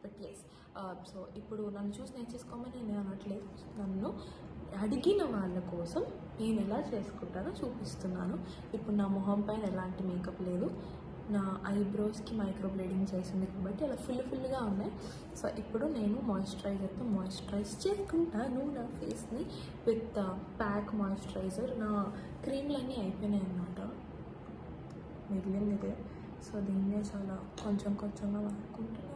but yes so ఇప్పుడు నన్ను చూసి నేర్చేసుకోమని నేను అనట్లేదు నన్ను అడిగిన వాళ్ళ కోసం నేను ఎలా చేసుకుంటానో చూపిస్తున్నాను ఇప్పుడు నా మొహం పైన ఎలాంటి మేకప్ లేదు నా ఐబ్రోస్కి మైక్రో బ్లేడింగ్ చేసింది కాబట్టి అలా ఫుల్ ఫుల్గా ఉన్నాయి సో ఇప్పుడు నేను మాయిశ్చరైజర్తో మాయిశ్చరైజ్ చేసుకుంటాను నా ఫేస్ని విత్ ప్యాక్ మాయిశ్చరైజర్ నా క్రీమ్లన్నీ అయిపోయినాయి అన్నమాట మిగిలింది ఇదే సో దీన్నే చాలా కొంచెం కొంచెంగా వాడుకుంటున్నాను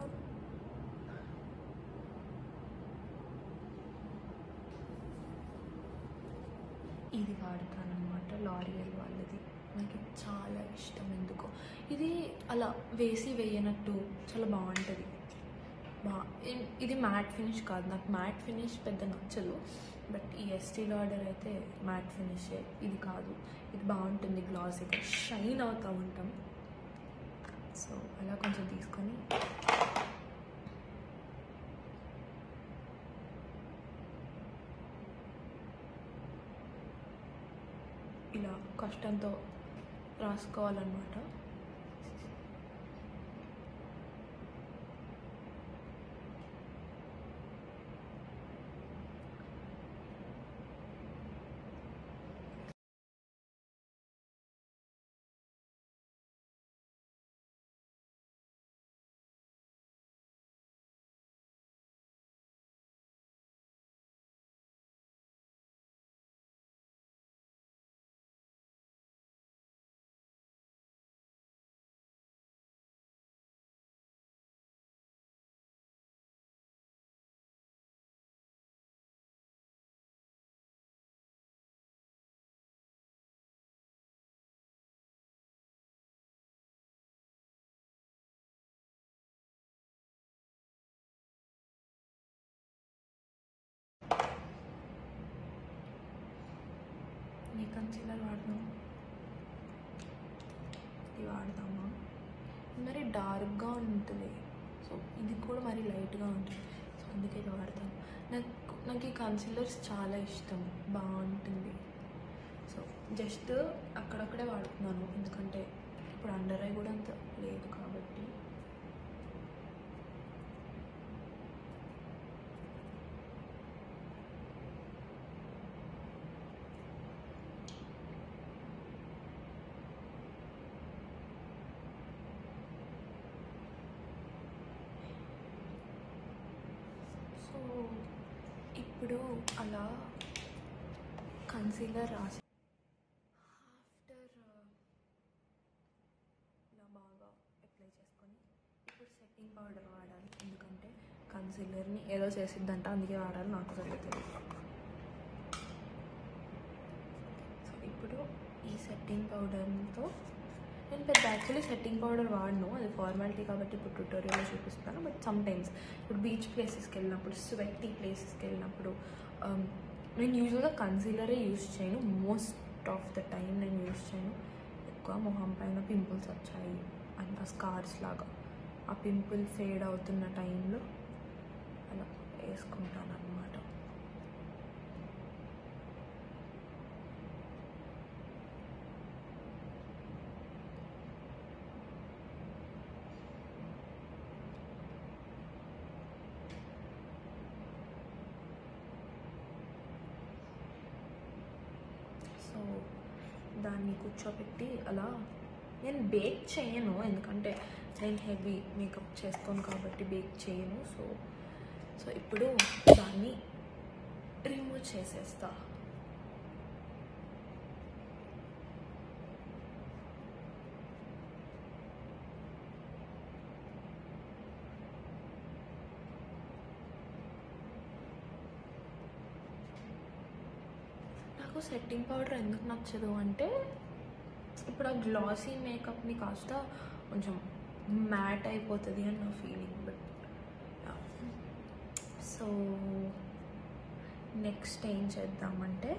ఇది వాడతాను అనమాట లారియల్ వాళ్ళది నాకు ఇది చాలా ఇష్టం ఎందుకో ఇది అలా వేసి వేయనట్టు చాలా బాగుంటుంది బా ఇ- ఇది మ్యాట్ ఫినిష్ కాదు నాకు మ్యాట్ ఫినిష్ పెద్ద నచ్చదు బట్ ఈ ఎస్టీ ఆర్డర్ అయితే మ్యాట్ ఫినిష్ ఇది కాదు ఇది బాగుంటుంది గ్లాసీగా షైన్ అవుతూ ఉంటాం సో అలా కొంచెం తీసుకొని ఇలా కష్టంతో రాసుకోవాలన్నమాట నీ కన్సీలర్ వాడదాం ఇది వాడదామా మరి డార్క్గా ఉంటుంది సో ఇది కూడా మరి లైట్గా ఉంటుంది సో అందుకే ఇది వాడతాను నాకు నాకు ఈ కన్సీలర్స్ చాలా ఇష్టం బాగుంటుంది సో జస్ట్ అక్కడక్కడే వాడుతున్నాను ఎందుకంటే ఇప్పుడు అండర్ ఐ కూడా అంత లేదు కాబట్టి సో ఇప్పుడు అలా కన్సీలర్ రాసి ఆఫ్టర్ ఇలా బాగా అప్లై చేసుకొని ఇప్పుడు సెట్టింగ్ పౌడర్ వాడాలి ఎందుకంటే కన్సీలర్ని ఏదో చేసిద్దంట అందుకే వాడాలి నాకు తెలియదు సో ఇప్పుడు ఈ సెట్టింగ్ పౌడర్తో నేను పెద్ద యాక్చువల్లీ సెట్టింగ్ పౌడర్ వాడను అది ఫార్మాలిటీ కాబట్టి ఇప్పుడు ట్యూటోరియల్లో చూపిస్తాను బట్ సమ్ టైమ్స్ ఇప్పుడు బీచ్ ప్లేసెస్కి వెళ్ళినప్పుడు స్వెట్టీ ప్లేసెస్కి వెళ్ళినప్పుడు um, నేను యూజువల్గా కన్సీలరే యూజ్ చేయను మోస్ట్ ఆఫ్ ద టైం నేను యూజ్ చేయను ఎక్కువ మొహం పైన పింపుల్స్ వచ్చాయి అండ్ ఆ స్కార్స్ లాగా ఆ పింపుల్ ఫేడ్ అవుతున్న టైంలో అలా వేసుకుంటాను అనమాట సో దాన్ని కూర్చోబెట్టి అలా నేను బేక్ చేయను ఎందుకంటే నేను హెవీ మేకప్ చేస్తాను కాబట్టి బేక్ చేయను సో సో ఇప్పుడు దాన్ని రిమూవ్ చేసేస్తా నాకు సెట్టింగ్ పౌడర్ ఎందుకు నచ్చదు అంటే ఇప్పుడు ఆ గ్లాసీ మేకప్ని కాస్త కొంచెం మ్యాట్ అయిపోతుంది అని నా ఫీలింగ్ బట్ సో నెక్స్ట్ ఏం చేద్దామంటే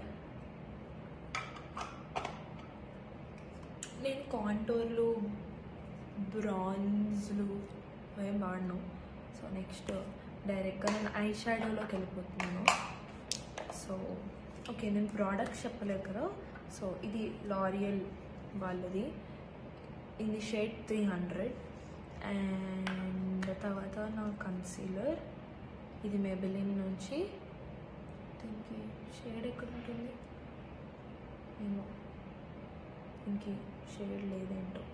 నేను కాంటోర్లు బ్రాన్జ్లు ఏం వాడను సో నెక్స్ట్ డైరెక్ట్గా నేను ఐ షాడోలోకి వెళ్ళిపోతున్నాను సో ఓకే నేను ప్రోడక్ట్ చెప్పలేదు కదా సో ఇది లారియల్ వాళ్ళది ఇది షేడ్ త్రీ హండ్రెడ్ అండ్ తర్వాత నా కన్సీలర్ ఇది మెబిలిన్ నుంచి దీనికి షేడ్ ఎక్కడ ఉంటుంది ఏమో ఇంక షేడ్ లేదేంటో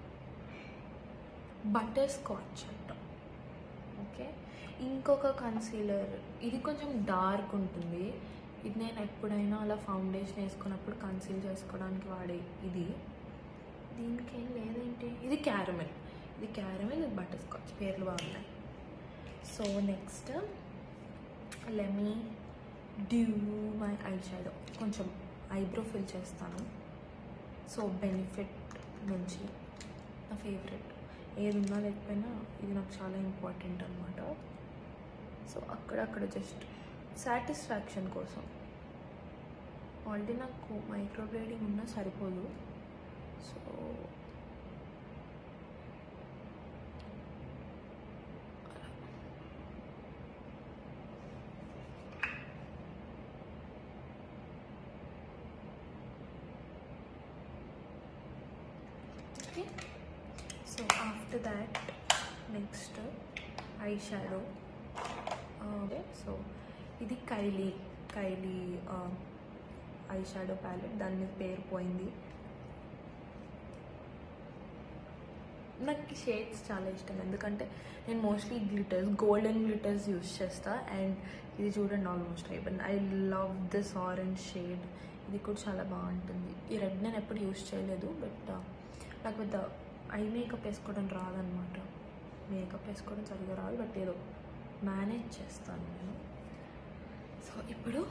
బటర్ స్కాచ్ అంట ఓకే ఇంకొక కన్సీలర్ ఇది కొంచెం డార్క్ ఉంటుంది ఇది నేను ఎప్పుడైనా అలా ఫౌండేషన్ వేసుకున్నప్పుడు కన్సీల్ చేసుకోవడానికి వాడే ఇది దీనికి ఏం లేదేంటి ఇది క్యారమెల్ ఇది క్యారమెల్ ఇది బటర్ స్కాచ్ పేర్లు బాగున్నాయి so next let me do my eye shadow కొంచెం ఐబ్రో ఫిల్ చేస్తాను సో బెనిఫిట్ నుంచి నా ఫేవరెట్ ఏది ఉన్నా లేకపోయినా ఇది నాకు చాలా ఇంపార్టెంట్ అనమాట సో అక్కడక్కడ జస్ట్ సాటిస్ఫాక్షన్ కోసం ఆల్రెడీ నాకు మైక్రో బ్లేడింగ్ ఉన్నా సరిపోదు so okay so after that next eye shadow okay so ఇది Kylie Kylie eye shadow palette దాని మీద పేరు పోయింది నాకు ఈ షేడ్స్ చాలా ఇష్టం ఎందుకంటే నేను mostly glitters golden glitters use చేస్తా అండ్ ఇది చూడండి ఆల్మోస్ట్ అయిపోయింది I love this orange shade ఇది కూడా చాలా బాగుంటుంది ఈ రెడ్ నేను ఎప్పుడు యూస్ చేయలేదు బట్ నాకు పెద్ద ఐ మేకప్ వేసుకోవడం రాదనమాట మేకప్ వేసుకోవడం సరిగా రాదు బట్ ఏదో మేనేజ్ చేస్తాను నేను సో ఇప్పుడు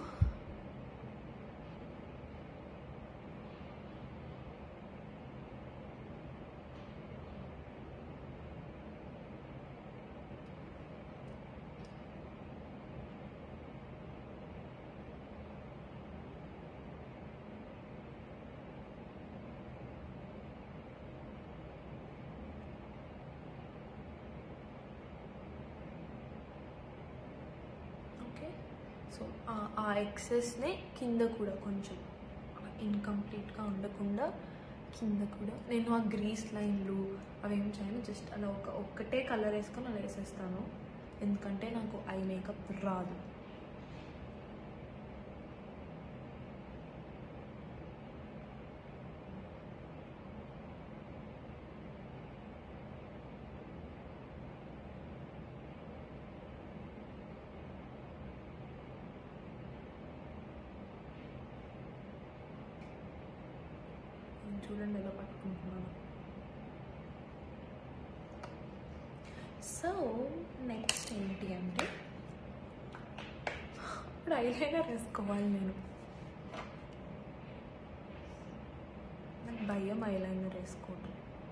ఓకే సో ఆ ఎక్సెస్ని కింద కూడా కొంచెం ఇన్కంప్లీట్గా ఉండకుండా కింద కూడా నేను ఆ గ్రీస్ లైన్లు అవి ఏం చేయను జస్ట్ అలా ఒక ఒక్కటే కలర్ వేసుకొని అలా వేసేస్తాను ఎందుకంటే నాకు ఐ మేకప్ రాదు నేను చూడండి ఎలా పట్టుకుంటున్నాను సో నెక్స్ట్ ఏంటి అంటే ఇప్పుడు ఐలైనర్ వేసుకోవాలి నేను నాకు భయం ఐలైనర్ వేసుకోవడం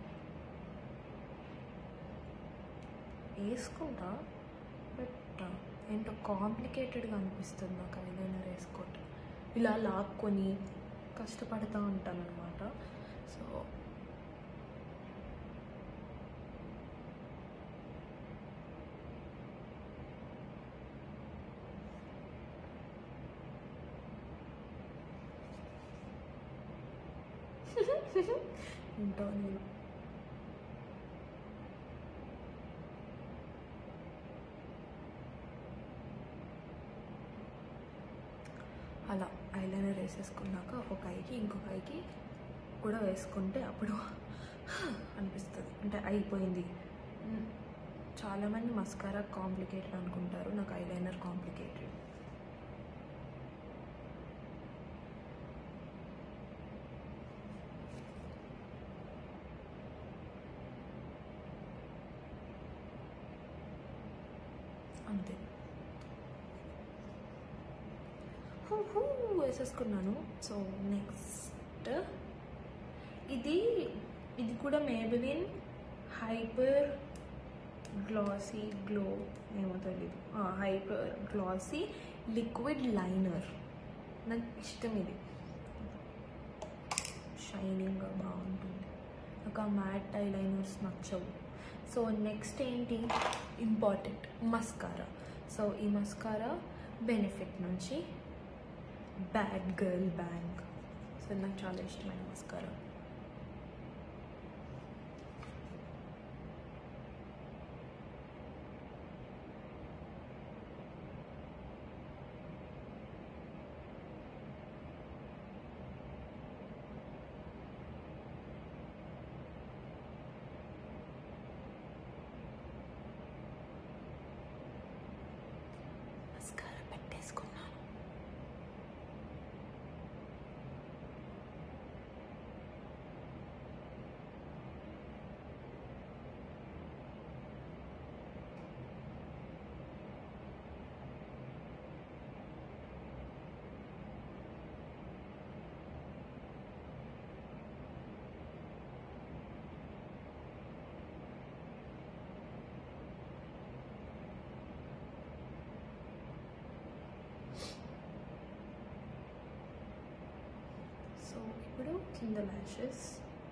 వేసుకుంటా బట్ ఏంటో కాంప్లికేటెడ్గా అనిపిస్తుంది నాకు ఐలైనర్ వేసుకోవటం ఇలా లాక్కొని కష్టపడుతూ ఉంటాను అనమాట సో ఏంటో నేను అలా ఐలైనర్ వేసేసుకున్నాక ఒక ఐకి ఇంకొక ఐకి కూడా వేసుకుంటే అప్పుడు అనిపిస్తుంది అంటే అయిపోయింది మ్, చాలామంది మస్కారా కాంప్లికేటెడ్ అనుకుంటారు నాకు ఐలైనర్ కాంప్లికేటెడ్ అంతే హూ హూ వేసేసుకున్నాను సో నెక్స్ట్ ఇది ఇది కూడా మేబిలిన్ హైపర్ గ్లాసీ గ్లో ఏమో తెలియదు హైపర్ గ్లాసీ లిక్విడ్ లైనర్ నాకు ఇష్టం ఇది షైనింగ్గా బాగుంటుంది నాకు ఆ మ్యాట్ ఐ లైనర్స్ నచ్చవు సో నెక్స్ట్ ఏంటి ఇంపార్టెంట్ మస్కారా సో ఈ మస్కారా బెనిఫిట్ నుంచి బ్యాడ్ గర్ల్ బ్యాంక్ సో నాకు చాలా ఇష్టమైన మస్కారా ఇప్పుడు కింద ల్యాషెస్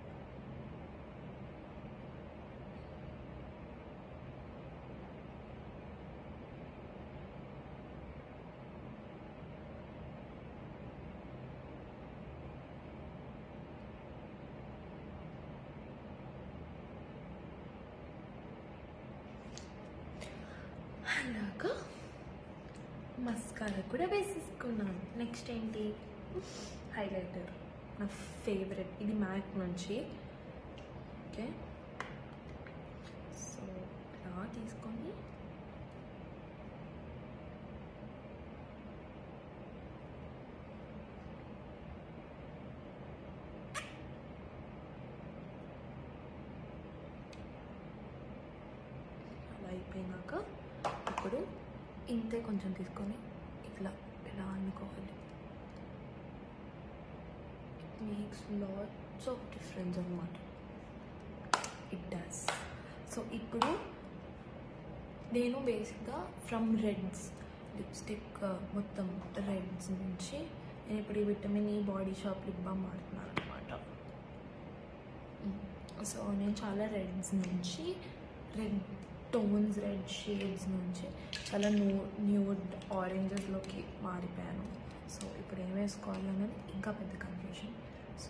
అలాగా మస్కారా కూడా వేసేసుకున్నాను నెక్స్ట్ ఏంటి హైలైటర్ నా ఫేవరెట్ ఇది మ్యాక్ నుంచి ఓకే సో ఇలా తీసుకొని అలా అయిపోయినాక ఇప్పుడు ఇంతే కొంచెం తీసుకొని ఇట్లా ఇలా అనుకోవాలి it makes lots of difference అనమాట ఇట్ డస్ సో ఇప్పుడు నేను బేసిక్గా ఫ్రమ్ రెడ్స్ లిప్స్టిక్ మొత్తం రెడ్స్ నుంచి నేను ఇప్పుడు ఈ vitamin E body shop lip balm వాడుతున్నాను అనమాట సో నేను చాలా రెడ్స్ నుంచి రెడ్ టోన్స్ రెడ్ షేడ్స్ నుంచి చాలా న్యూ న్యూడ్ ఆరెంజెస్లోకి మారిపోయాను సో ఇప్పుడు ఏం వేసుకోవాలి అనేది ఇంకా పెద్ద కన్ఫ్యూషన్ సో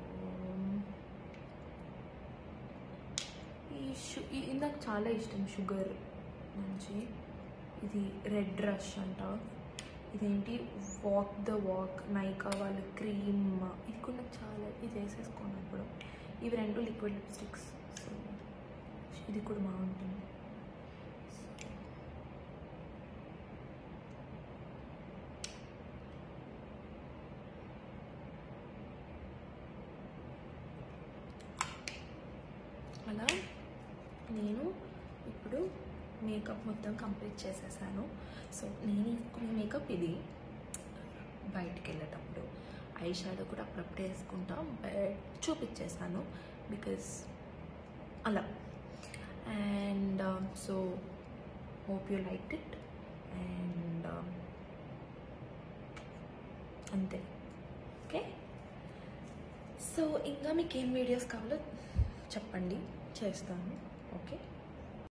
ఈ షు ఈ- ఇది నాకు చాలా ఇష్టం షుగర్ నుంచి ఇది రెడ్ రష్ అంట ఇదేంటి వాక్ ద వాక్ నైకా వాళ్ళ క్రీమ్ ఇది కూడా నాకు చాలా ఇది వేసేసుకున్నాను ఇప్పుడు ఇవి రెండు లిక్విడ్ లిప్స్టిక్స్ సో ఇది కూడా బాగుంటుంది అలా నేను ఇప్పుడు మేకప్ మొత్తం కంప్లీట్ చేసేసాను సో నేను వేసుకునే మేకప్ ఇది బయటికి వెళ్ళేటప్పుడు ఐ షాడో కూడా అప్పుడప్పుడే వేసుకుంటా బట్ చూపించేసాను బికాస్ అలా and so hope you like it and అంతే ఓకే సో ఇంకా మీకు ఏం వీడియోస్ కావాలో చెప్పండి చేస్తాను ఓకే